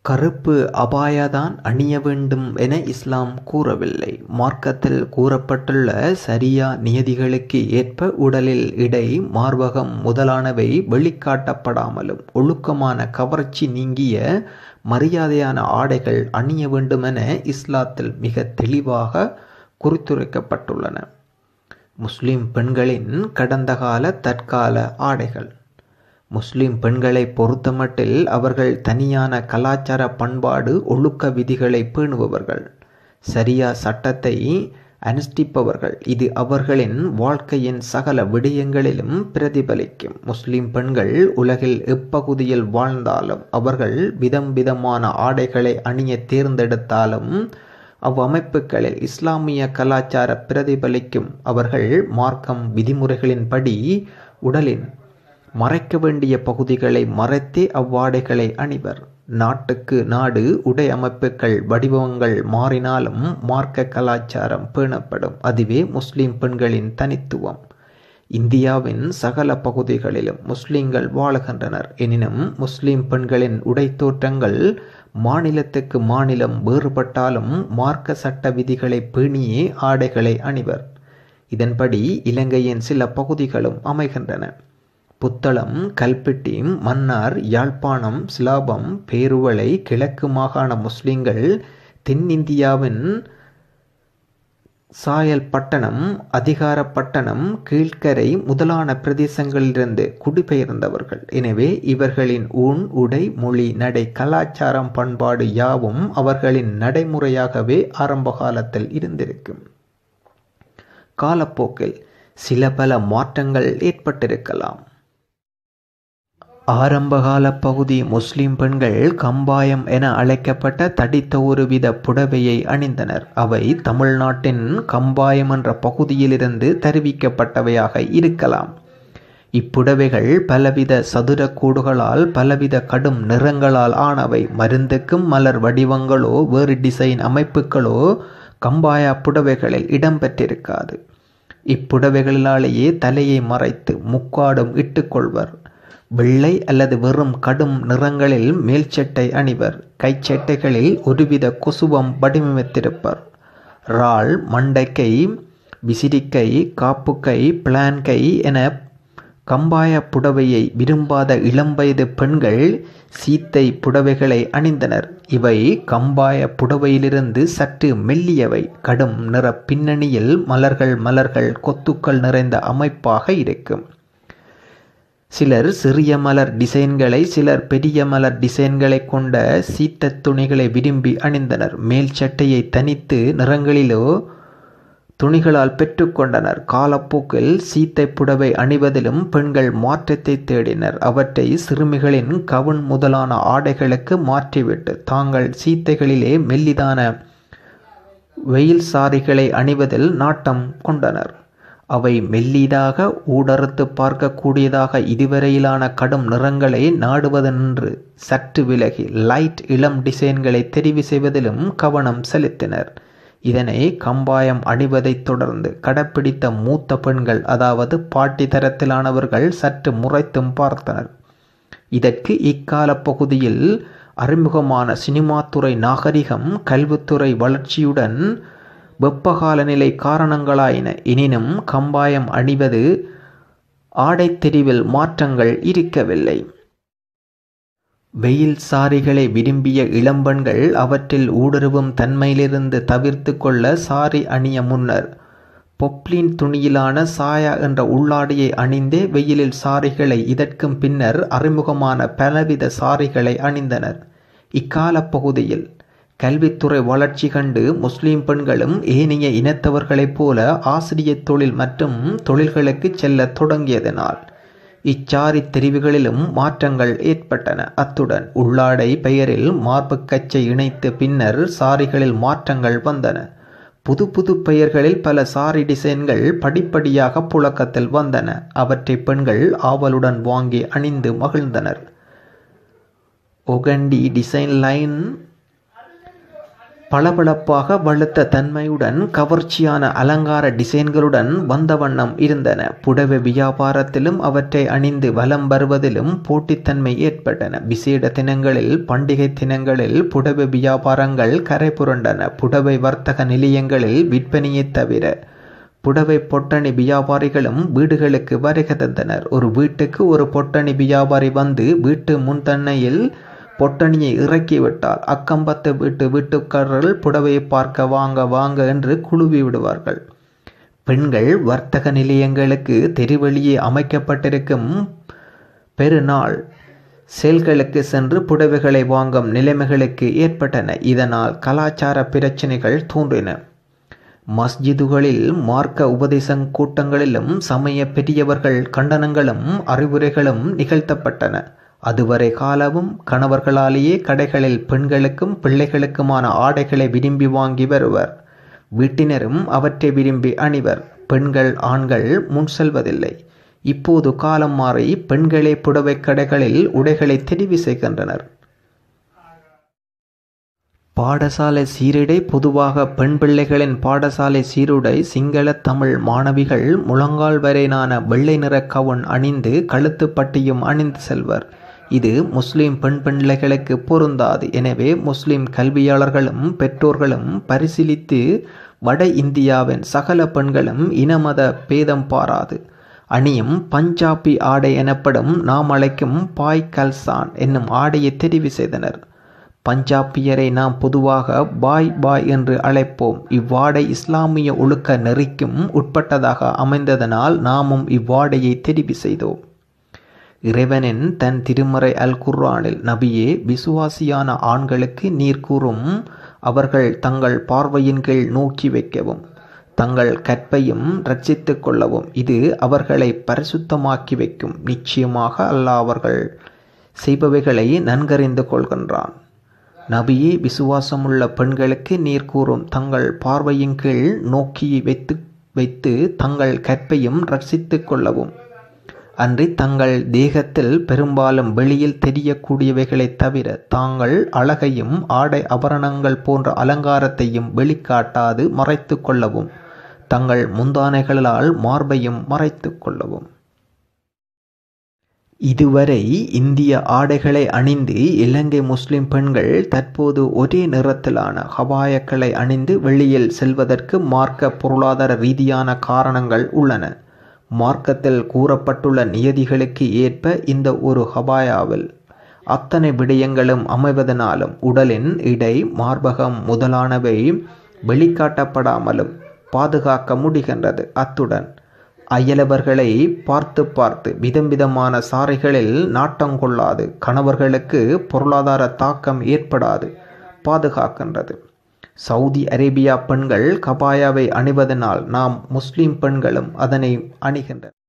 கறுப்பு அபாயாதான் அணிய வேண்டும் என இஸ்லாம் கூறவில்லை. மார்க்கத்தில் கூறப்பட்டுள்ள சரியா நியதிகளுக்கு ஏற்ப உடலில் இடை, மார்பகம் முதலானவை வெளிக்காட்டப்படாமலும் ஒழுக்கமான கவர்ச்சி நீங்கிய மரியாதையான ஆடைகள் அணிய வேண்டுமென இஸ்லாத்தில் மிகத் தெளிவாக குறித்துரைக்கப்பட்டுள்ளன. முஸ்லிம் பெண்களின் கடந்தகால, தற்கால ஆடைகள் முஸ்லிம் பெண்களைப் பொறுத்தமட்டில் அவர்கள் தனியான கலாச்சார பண்பாடு ஒழுக்க விதிகளைப் பேணுபவர்கள். சரியா சட்டத்தை அனுஷ்டிப்பவர்கள். இது அவர்களின் வாழ்க்கையின் சகல விடயங்களிலும் பிரதிபலிக்கும். முஸ்லிம் பெண்கள் உலகில் எப்பகுதியில் வாழ்ந்தாலும் அவர்கள் விதம் விதமான ஆடைகளை அணியத் தேர்ந்தெடுத்தாலும் அவ்வமைப்புகளில் இஸ்லாமிய கலாச்சாரம் பிரதிபலிக்கும். அவர்கள் மார்க்கம் விதிமுறைகளின்படி உடலின் மறைக்க வேண்டிய பகுதிகளை மறைத்தே அவ்வாடைகளை அணிவர். நாட்டுக்கு நாடு உடை அமைப்புகள் வடிவங்கள் மாறினாலும் மார்க்க கலாச்சாரம் பேணப்படும். அதுவே முஸ்லிம் பெண்களின் தனித்துவம். இந்தியாவின் சகல பகுதிகளிலும் முஸ்லிம்கள் வாழுகின்றனர். எனினும் முஸ்லிம் பெண்களின் உடைத் தோற்றங்கள் மாநிலத்துக்கு மாநிலம் வேறுபட்டாலும் மார்க்க சட்ட விதிகளைப் பேணியே ஆடைகளை அணிவர். இதன்படி இலங்கையின் சில பகுதிகளும் அமைகின்றன. புத்தளம், கல்பிட்டி, மன்னார், யாழ்ப்பாணம், சிலாபம், பேருவளை, கிழக்கு மாகாண முஸ்லிம்கள் தென்னிந்தியாவின் சாயல்பட்டணம், அதிகாரப்பட்டணம், கீழ்க்கரை முதலான பிரதேசங்களிலிருந்து குடிபெயர்ந்தவர்கள். எனவே இவர்களின் ஊண், உடை, மொழி, நடை, கலாச்சாரம், பண்பாடு யாவும் அவர்களின் நடைமுறையாகவே ஆரம்ப காலத்தில் இருந்திருக்கும். காலப்போக்கில் சில பல மாற்றங்கள் ஏற்பட்டிருக்கலாம். ஆரம்பகாலப் பகுதி முஸ்லிம் பெண்கள் கம்பாயம் என அழைக்கப்பட்ட தடித்த ஒருவித புடவையை அணிந்தனர். அவை தமிழ்நாட்டின் கம்பாயம் என்ற பகுதியிலிருந்து தருவிக்கப்பட்டவையாக இருக்கலாம். இப்புடவைகள் பலவித சதுரக் கோடுகளால் பலவித கடும் நிறங்களால் ஆனவை. மருந்துக்கும் மலர் வடிவங்களோ வேறு டிசைன் அமைப்புகளோ கம்பாயா புடவைகளில் இடம் பெற்றிருக்காது. இப்புடவைகளினாலேயே தலையை மறைத்து முக்காடும் இட்டுக் கொள்வர். வெள்ளை அல்லது வெறும் கடும் நிறங்களில் மேல்சட்டை அணிவர். கைச்சட்டைகளில் ஒருவித குசுவம் வடிவமைத்திருப்பர். இறால், மண்டைக்கை, விசிறிக்கை, காப்புக்கை, பிளான் கை என கம்பாயப் புடவையை விரும்பாத இளம்வயதுப் பெண்கள் சீத்தை புடவைகளை அணிந்தனர். இவை கம்பாயப் புடவையிலிருந்து சற்று மெல்லியவை. கடும் நிறப் பின்னணியில் மலர்கள் மலர்கள் கொத்துக்கள் நிறைந்த அமைப்பாக இருக்கும். சிலர் சிறிய மலர் டிசைன்களை சிலர் பெரிய மலர் டிசைன்களைக் கொண்ட சீத்தத் துணிகளை விரும்பி அணிந்தனர். மேல் சட்டையை தனித்து நிறங்களிலோ துணிகளால் பெற்றுக் கொண்டனர். காலப்போக்கில் சீத்தைப் புடவை அணிவதிலும் பெண்கள் மாற்றத்தைத் தேடினர். அவற்றை சிறுமிகளின் கவுன் முதலான ஆடைகளுக்கு மாற்றிவிட்டு தாங்கள் சீத்தைகளிலே மெல்லிதான வெயில் சாரிகளை அணிவதில் நாட்டம் கொண்டனர். அவை மெல்லிதாக ஊடறுத்துப் பார்க்கக் கூடியதாக இதுவரையிலான கடும் நிறங்களை நாடுவதனின்று சற்று விலகி லைட் இளம் டிசைன்களைத் தெரிவு செய்வதிலும் கவனம் செலுத்தினர். இதனை கம்பாயம் அணிவதைத் தொடர்ந்து கடைப்பிடித்த மூத்த பெண்கள் அதாவது பாட்டி தரத்திலானவர்கள் சற்று முறைத்தும் பார்த்தனர். இதற்கு இக்காலப் பகுதியில் அறிமுகமான சினிமாத்துறை நாகரிகம், கல்வித்துறை வளர்ச்சியுடன் வெப்பகாலநிலை காரணங்களாயின. எனினும் கம்பாயம் அணிவது ஆடைத் தெரிவில் மாற்றங்கள் இருக்கவில்லை. வெயில் சாரிகளை விரும்பிய இளம்பெண்கள் அவற்றில் ஊடுருவும் தன்மையிலிருந்து தவிர்த்துக் கொள்ள சாரி அணிய முன்னர் பொப்ளின் துணியிலான சாயா என்ற உள்ளாடையை அணிந்தே வெயிலில் சாரிகளை இதற்கும் பின்னர் அறிமுகமான பலவித சாரிகளை அணிந்தனர். இக்காலப் பகுதியில் கல்வித்துறை வளர்ச்சி கண்டு முஸ்லிம் பெண்களும் ஏனைய இனத்தவர்களைப் போல ஆசிரியத் தொழில் மற்றும் தொழில்களுக்குச் செல்லத் தொடங்கியதனால் இச்சாரித் தெரிவுகளிலும் மாற்றங்கள் ஏற்பட்டன. அத்துடன் உள்ளாடை பெயரில் மார்புக்கச்சை இணைத்து பின்னர் சாரிகளில் மாற்றங்கள் வந்தன. புது புது பெயர்களில் பல சாரி டிசைன்கள் படிப்படியாக புழக்கத்தில் வந்தன. அவற்றை பெண்கள் ஆவலுடன் வாங்கி அணிந்து மகிழ்ந்தனர். ஒகண்டி டிசைன் லைன் பளபளப்பாக வழுத்த தன்மையுடன் கவர்ச்சியான அலங்கார டிசைன்களுடன் வந்த வண்ணம் இருந்தன புடவை வியாபாரத்திலும் அவற்றை அணிந்து வலம் வருவதிலும் போட்டித்தன்மை ஏற்பட்டன விசேட தினங்களில் பண்டிகை தினங்களில் புடவை வியாபாரங்கள் கரை புரண்டன புடவை வர்த்தக நிலையங்களில் விற்பனையைத் தவிர புடவை பொட்டணி வியாபாரிகளும் வீடுகளுக்கு வருகை தந்தனர் ஒரு வீட்டுக்கு ஒரு பொட்டணி வியாபாரி வந்து வீட்டு முன்தண்ணையில் பொட்டணியை இறக்கிவிட்டால் அக்கம்பத்து வீட்டு வீட்டுக்காரர்கள் புடவையை பார்க்க வாங்க வாங்க என்று குழுவி விடுவார்கள் பெண்கள் வர்த்தக நிலையங்களுக்கு தெருவெளியே அமைக்கப்பட்டிருக்கும் பெருநாள் செயல்களுக்கு சென்று புடவைகளை வாங்கும் நிலைமைகளுக்கு ஏற்பட்டன இதனால் கலாச்சார பிரச்சனைகள் தோன்றின மஸ்ஜிதுகளில் மார்க்க உபதேச கூட்டங்களிலும் சமய பெரியவர்கள் கண்டனங்களும் அறிவுரைகளும் நிகழ்த்தப்பட்டன அதுவரை காலமும் கணவர்களாலேயே கடைகளில் பெண்களுக்கும் பிள்ளைகளுக்குமான ஆடைகளை விரும்பி வாங்கி வருவர் வீட்டினரும் அவற்றை விரும்பி அணிவர் பெண்கள் ஆண்கள் முன் செல்வதில்லை இப்போது காலம் மாறி பெண்களே புடவை கடைகளில் உடைகளை தெரிவு செய்கின்றனர் பாடசாலை சீருடை பொதுவாக பெண் பிள்ளைகளின் பாடசாலை சீருடை சிங்கள தமிழ் மாணவிகள் முழங்கால் வரையிலான வெள்ளை நிற கவுன் அணிந்து கழுத்து பட்டியும் அணிந்து செல்வர் இது முஸ்லிம் பெண் பிள்ளைகளுக்கு பொருந்தாது எனவே முஸ்லிம் கல்வியாளர்களும் பெற்றோர்களும் பரிசீலித்து வட இந்தியாவின் சகல பெண்களும் இனமத பேதம் பாராது அணியும் பஞ்சாபி ஆடை எனப்படும் நாம் அழைக்கும் பாய் கல்சான் என்னும் ஆடையை தெரிவு செய்தனர் பஞ்சாபியரை நாம் பொதுவாக பாய் பாய் என்று அழைப்போம் இவ்வாடை இஸ்லாமிய ஒழுக்க நெறிக்கும் உட்பட்டதாக அமைந்ததனால் நாமும் இவ்வாடையை தெரிவு செய்தோம் இறைவனின் தன் திருமறை அல் குர்ஆனில் நபியே விசுவாசியான ஆண்களுக்கு நீர் கூறும் அவர்கள் தங்கள் பார்வையின் கீழ் நோக்கி வைக்கவும் தங்கள் கற்பையும் ரட்சித்து கொள்ளவும் இது அவர்களை பரிசுத்தமாக்கி வைக்கும் நிச்சயமாக அல்லாஹ் அவர்கள் செய்பவைகளை நன்கறிந்து கொள்கின்றான் நபியே விசுவாசமுள்ள பெண்களுக்கு நீர் கூறும் தங்கள் பார்வையின் கீழ் நோக்கி வைத்து வைத்து தங்கள் கற்பையும் ரட்சித்து கொள்ளவும் அன்றி தங்கள் தேகத்தில் பெரும்பாலும் வெளியில் தெரியக்கூடியவைகளை தவிர தாங்கள் அழகையும் ஆடை ஆபரணங்கள் போன்ற அலங்காரத்தையும் வெளிக்காட்டாது மறைத்து கொள்ளவும் தங்கள் முந்தானைகளால் மார்பையும் மறைத்து கொள்ளவும் இதுவரை இந்திய ஆடைகளை அணிந்து இலங்கை முஸ்லிம் பெண்கள் தற்போது ஒரே நிறத்திலான ஹபாயக்களை அணிந்து வெளியில் செல்வதற்கு மார்க்க பொருளாதார ரீதியான காரணங்கள் உள்ளன மார்க்கத்தில் கூறப்பட்டுள்ள நியதிகளுக்கு ஏற்ப இந்த ஒரு ஹபாயாவில் அத்தனை விடயங்களும் அமைவதனாலும் உடலின் இடை மார்பகம் முதலானவை வெளிக்காட்டப்படாமலும் பாதுகாக்க முடிகின்றது அத்துடன் அயலவர்களை பார்த்து பார்த்து விதம் விதமான சாறைகளில் நாட்டம் கொள்ளாது கணவர்களுக்கு பொருளாதார தாக்கம் ஏற்படாது பாதுகாக்கின்றது சவுதி அரேபியா பெண்கள் கபாயாவை அணிவதனால் நாம் முஸ்லிம் பெண்களும் அதனை அணிகின்றனர்